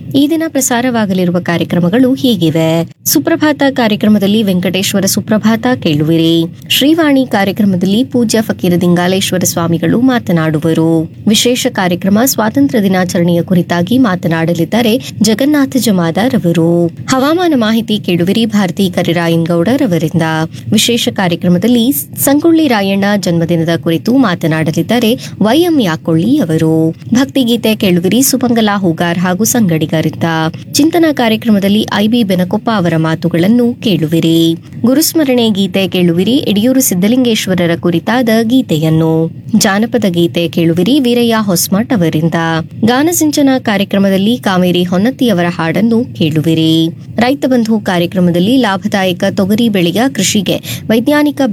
ಈ ದಿನ ಪ್ರಸಾರವಾಗಲಿರುವ ಕಾರ್ಯಕ್ರಮಗಳು ಹೀಗಿವೆ ಸುಪ್ರಭಾತ ಕಾರ್ಯಕ್ರಮದಲ್ಲಿ ವೆಂಕಟೇಶ್ವರ ಸುಪ್ರಭಾತ ಕೇಳುವಿರಿ ಶ್ರೀವಾಣಿ ಕಾರ್ಯಕ್ರಮದಲ್ಲಿ ಪೂಜ್ಯ ಫಕೀರ ದಿಂಗಾಲೇಶ್ವರ ಸ್ವಾಮಿಗಳು ಮಾತನಾಡುವರು ವಿಶೇಷ ಕಾರ್ಯಕ್ರಮ ಸ್ವಾತಂತ್ರ್ಯ ದಿನಾಚರಣೆಯ ಕುರಿತಾಗಿ ಮಾತನಾಡಲಿದ್ದಾರೆ ಜಗನ್ನಾಥ ಜಮಾದಾರ್ ಅವರು ಹವಾಮಾನ ಮಾಹಿತಿ ಕೇಳುವಿರಿ ಭಾರತಿ ಕರಿರಾಯನ್ಗೌಡರ್ ಅವರಿಂದ ವಿಶೇಷ ಕಾರ್ಯಕ್ರಮದಲ್ಲಿ ಸಂಗೊಳ್ಳಿ ರಾಯಣ್ಣ ಜನ್ಮದಿನದ ಕುರಿತು ಮಾತನಾಡಲಿದ್ದಾರೆ ವೈಎಂ ಯಾಕೊಳ್ಳಿ ಅವರು ಭಕ್ತಿಗೀತೆ ಕೇಳುವಿರಿ ಸುಮಂಗಲ ಹೂಗಾರ್ ಹಾಗೂ ಸಂಗಡಿಗರಿಂದ ಚಿಂತನ ಕಾರ್ಯಕ್ರಮದಲ್ಲಿ ಐಬಿ ಬೆನಕೊಪ್ಪ ಅವರ ಮಾತುಗಳನ್ನು ಕೇಳುವಿರಿ ಗುರುಸ್ಮರಣೆ ಗೀತೆ ಕೇಳುವಿರಿ ಯಡಿಯೂರು ಸಿದ್ದಲಿಂಗೇಶ್ವರರ ಕುರಿತಾದ ಗೀತೆಯನ್ನು ಜಾನಪದ ಗೀತೆ ಕೇಳುವಿರಿ ವೀರಯ್ಯ ಹೊಸ್ಮಠ್ ಅವರಿಂದ ಗಾನಸಿಂಚನ ಕಾರ್ಯಕ್ರಮದಲ್ಲಿ ಕಾವೇರಿ ಹೊನ್ನತ್ತಿಯವರ ಹಾಡನ್ನು ಕೇಳುವಿರಿ ರೈತ ಬಂಧು ಕಾರ್ಯಕ್ರಮದಲ್ಲಿ ಲಾಭದಾಯಕ ತೊಗರಿ ಬೆಳೆಯ ಕೃಷಿಗೆ ವೈಜ್ಞಾನಿಕ